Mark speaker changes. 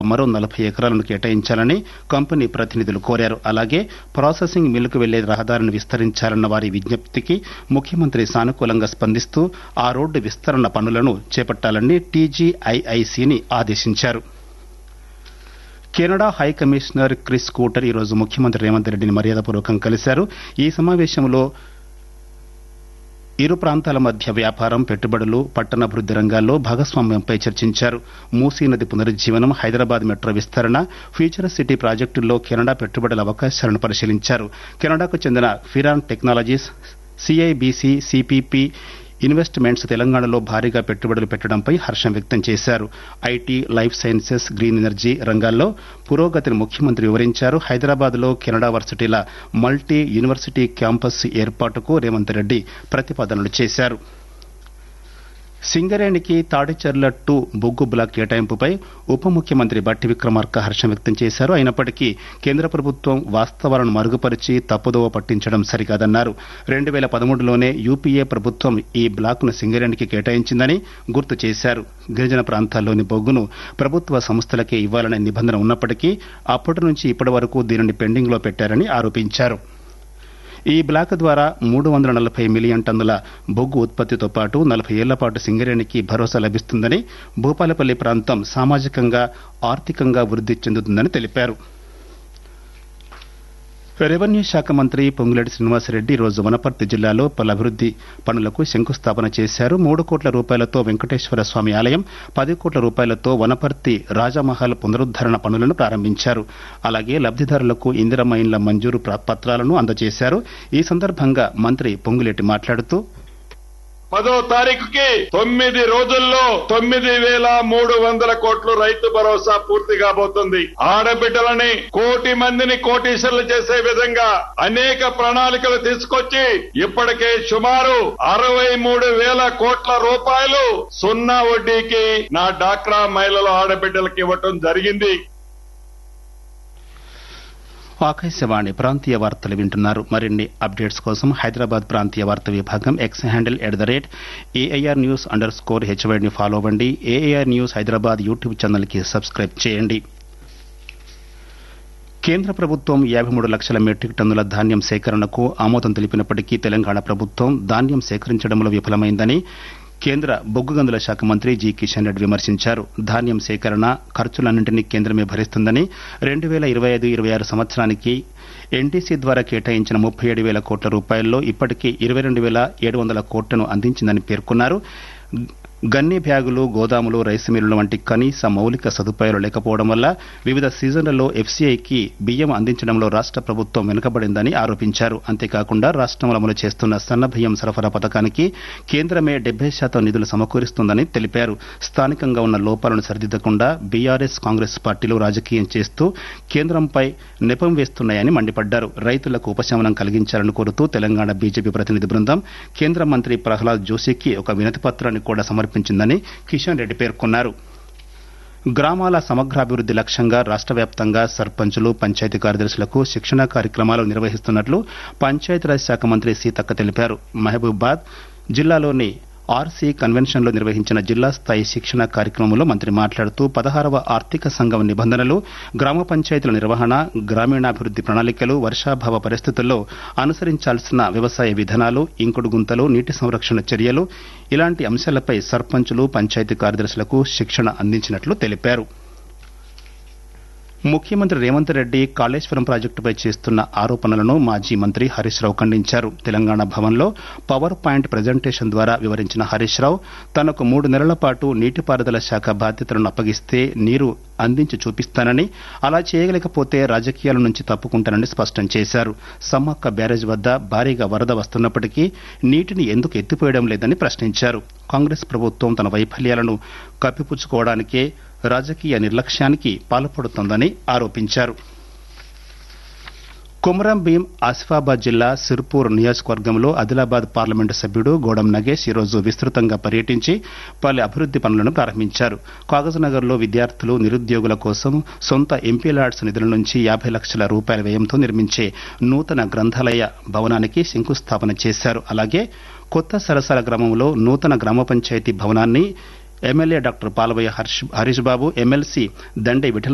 Speaker 1: మరో నలభై ఎకరాలను కేటాయించాలని కంపెనీ ప్రతినిధులు కోరారు అలాగే ప్రాసెసింగ్ మిల్లుకు వెళ్లే రహదారిని విస్తరించాలన్న వారి విజ్ఞప్తికి ముఖ్యమంత్రి సానుకూలంగా స్పందిస్తూ ఆ రోడ్డు విస్తరణ పనులను చేపట్టాలని టీజీఐఐసిని ఆదేశించారు Canada high commissioner Chris Cooter ఈరోజు ముఖ్యమంత్రి రేవంత్ రెడ్డిని మర్యాదపూర్వకంగా కలిశారు ఈ సమావేశంలో ఇరు ప్రాంతాల మధ్య వ్యాపారం పెట్టుబడులు పట్టణాభివృద్ది రంగాల్లో భాగస్వామ్యంపై చర్చించారు మూసీ నది పునరుజ్జీవనం హైదరాబాద్ మెట్రో విస్తరణ ఫ్యూచర్ సిటీ ప్రాజెక్టుల్లో కెనడా పెట్టుబడుల అవకాశాలను పరిశీలించారు కెనడాకు చెందిన ఫిరాన్ టెక్నాలజీస్ సిఐబిసి సిపిపి ఇన్వెస్ట్మెంట్స్ తెలంగాణలో భారీగా పెట్టుబడులు పెట్టడంపై హర్షం వ్యక్తం చేశారు IT life sciences green energy రంగాల్లో పురోగతిని ముఖ్యమంత్రి వివరించారు హైదరాబాద్లో కెనడా వర్సిటీల మల్టీ యూనివర్సిటీ క్యాంపస్ ఏర్పాటుకు రేవంత్ రెడ్డి ప్రతిపాదనలు చేశారు సింగరేణికి తాడిచర్ల టూ బొగ్గు బ్లాక్ కేటాయింపుపై ఉప ముఖ్యమంత్రి బట్టి విక్రమార్క హర్షం వ్యక్తం చేశారు అయినప్పటికీ కేంద్ర ప్రభుత్వం వాస్తవాలను మరుగుపరిచి తప్పుదోవ పట్టించడం సరికాదన్నారు రెండు వేల పదమూడులోనే యూపీఏ ప్రభుత్వం ఈ బ్లాక్ను సింగరేణికి కేటాయించిందని గుర్తు చేశారు గిరిజన ప్రాంతాల్లోని బొగ్గును ప్రభుత్వ సంస్థలకే ఇవ్వాలనే నిబంధన ఉన్నప్పటికీ అప్పటి నుంచి ఇప్పటి వరకు దీనిని పెండింగ్లో పెట్టారని ఆరోపించారు ఈ బ్లాక్ ద్వారా మూడు వందల నలభై మిలియన్ టన్నుల బొగ్గు ఉత్పత్తితో పాటు నలభై ఏళ్ల పాటు సింగరేణికి భరోసా లభిస్తుందని భూపాలపల్లి ప్రాంతం సామాజికంగా ఆర్థికంగా వృద్ధి చెందుతుందని తెలిపారు రెవెన్యూ శాఖ మంత్రి పొంగులేటి శ్రీనివాసరెడ్డి రోజు వనపర్తి జిల్లాలో పలు అభివృద్ది పనులకు శంకుస్థాపన చేశారు మూడు కోట్ల రూపాయలతో వెంకటేశ్వర స్వామి ఆలయం పది కోట్ల రూపాయలతో వనపర్తి రాజమహల్ పునరుద్దరణ పనులను ప్రారంభించారు అలాగే లబ్దిదారులకు ఇందిరమ్మ ఇండ్ల మంజూరు పత్రాలను అందజేశారు ఈ సందర్భంగా మంత్రి పొంగులేటి మాట్లాడుతూ
Speaker 2: పదో తారీఖుకి తొమ్మిది రోజుల్లో తొమ్మిది వేల మూడు వందల కోట్లు రైతు భరోసా పూర్తి కాబోతుంది ఆడబిడ్డలని కోటి మందిని కోటీశ్వర్లు చేసే విధంగా అనేక ప్రణాళికలు తీసుకొచ్చి ఇప్పటికే సుమారు అరవై మూడు వేల కోట్ల రూపాయలు సున్నా వడ్డీకి నా డాక్రా మహిళల ఆడబిడ్డలకు ఇవ్వటం జరిగింది
Speaker 1: ఆకాశవాణి ప్రాంతీయ వార్తలు వింటున్నారు మరిన్ని అప్డేట్స్ కోసం హైదరాబాద్ ప్రాంతీయ వార్త విభాగం X handle at the rate AIR news under score హెచ్వైడ్ని ఫాలో అవ్వండి ఏఐఆర్ న్యూస్ హైదరాబాద్ యూట్యూబ్ ఛానల్కి సబ్స్క్రైబ్ చేయండి కేంద్ర ప్రభుత్వం యాభై మూడు లక్షల మెట్రిక్ టన్నుల ధాన్యం సేకరణకు ఆమోదం తెలిపినప్పటికీ తెలంగాణ ప్రభుత్వం ధాన్యం సేకరించడంలో విఫలమైందని కేంద్ర బొగ్గు గనుల శాఖ మంత్రి జి కిషన్ రెడ్డి విమర్శించారు ధాన్యం సేకరణ ఖర్చులన్నింటినీ కేంద్రమే భరిస్తుందని రెండు వేల ఇరవై ఐదు ఇరవై ఆరు సంవత్సరానికి ఎన్టీసీ ద్వారా కేటాయించిన ముప్పై ఏడు వేల కోట్ల రూపాయల్లో ఇప్పటికీ ఇరవై రెండు వేల ఏడు వందల కోట్లను అందించిందని పేర్కొన్నారు గన్ని బ్యాగులు గోదాములు రైస్ మిల్లులు వంటి కనీస మౌలిక సదుపాయాలు లేకపోవడం వల్ల వివిధ సీజన్లలో ఎఫ్సీఐకి బియ్యం అందించడంలో రాష్ట ప్రభుత్వం వెనుకబడిందని ఆరోపించారు అంతేకాకుండా రాష్ట్రంలో అమలు చేస్తున్న సన్న బియ్యం సరఫరా పథకానికి కేంద్రమే డెబ్బై శాతం నిధులు సమకూరుస్తుందని తెలిపారు స్థానికంగా ఉన్న లోపాలను సరిదిద్దకుండా బీఆర్ఎస్ కాంగ్రెస్ పార్టీలు రాజకీయం చేస్తూ కేంద్రంపై నెపం వేస్తున్నాయని మండిపడ్డారు రైతులకు ఉపశమనం కలిగించాలని కోరుతూ తెలంగాణ బీజేపీ ప్రతినిధి బృందం కేంద్ర మంత్రి ప్రహ్లాద్ జోషికి ఒక వినతి పత్రాన్ని కూడా సమర్పించిందని కిషన్ రెడ్డి పేర్కొన్నారు గ్రామాల సమగ్రాభివృద్ది లక్ష్యంగా రాష్ట్ర వ్యాప్తంగా సర్పంచులు పంచాయతీ కార్యదర్శులకు శిక్షణా కార్యక్రమాలు నిర్వహిస్తున్నట్లు పంచాయతీరాజ్ శాఖ మంత్రి సీతక్క తెలిపారు మహబూబాద్ జిల్లాలోని ఆర్సీ కన్వెన్షన్లో నిర్వహించిన జిల్లా స్థాయి శిక్షణ కార్యక్రమంలో మంత్రి మాట్లాడుతూ పదహారవ ఆర్థిక సంఘం నిబంధనలు గ్రామ పంచాయతీల నిర్వహణ గ్రామీణాభివృద్ది ప్రణాళికలు వర్షాభావ పరిస్థితుల్లో అనుసరించాల్సిన వ్యవసాయ విధానాలు ఇంకుడు గుంతలు నీటి సంరక్షణ చర్యలు ఇలాంటి అంశాలపై సర్పంచులు పంచాయతీ కార్యదర్శులకు శిక్షణ అందించినట్లు తెలిపారు ముఖ్యమంత్రి రేవంత్ రెడ్డి కాళేశ్వరం ప్రాజెక్టుపై చేస్తున్న ఆరోపణలను మాజీ మంత్రి హరీష్ రావు ఖండించారు తెలంగాణ భవన్లో పవర్ పాయింట్ ప్రజెంటేషన్ ద్వారా వివరించిన హరీష్ రావు తనకు మూడు నెలల పాటు నీటిపారుదల శాఖ బాధ్యతలను అప్పగిస్తే నీరు అందించి చూపిస్తానని అలా చేయలేకపోతే రాజకీయాల నుంచి తప్పుకుంటానని స్పష్టం చేశారు సమ్మక్క బ్యారేజ్ వద్ద భారీగా వరద వస్తున్నప్పటికీ నీటిని ఎందుకు ఎత్తిపోయడం లేదని ప్రశ్నించారు కాంగ్రెస్ ప్రభుత్వం తన వైఫల్యాలను కప్పిపుచ్చుకోవడానికే రాజకీయ నిర్లక్ష్యానికి పాల్పడుతోందని ఆరోపించారు కుమరం భీం ఆసిఫాబాద్ జిల్లా సిర్పూర్ నియోజకవర్గంలో ఆదిలాబాద్ పార్లమెంటు సభ్యుడు గోడం నగేష్ ఈరోజు విస్తృతంగా పర్యటించి పలు అభివృద్ది పనులను ప్రారంభించారు కాగజ్నగర్లో విద్యార్థులు నిరుద్యోగుల కోసం సొంత ఎంపీ లాడ్స్ నిధుల నుంచి యాభై లక్షల రూపాయల వ్యయంతో నిర్మించే నూతన గ్రంథాలయ భవనానికి శంకుస్థాపన చేశారు అలాగే కొత్త సరసల గ్రామంలో నూతన గ్రామ పంచాయతీ భవనాన్ని MLA doctor Palavayya Harish Babu MLC Dande Vithal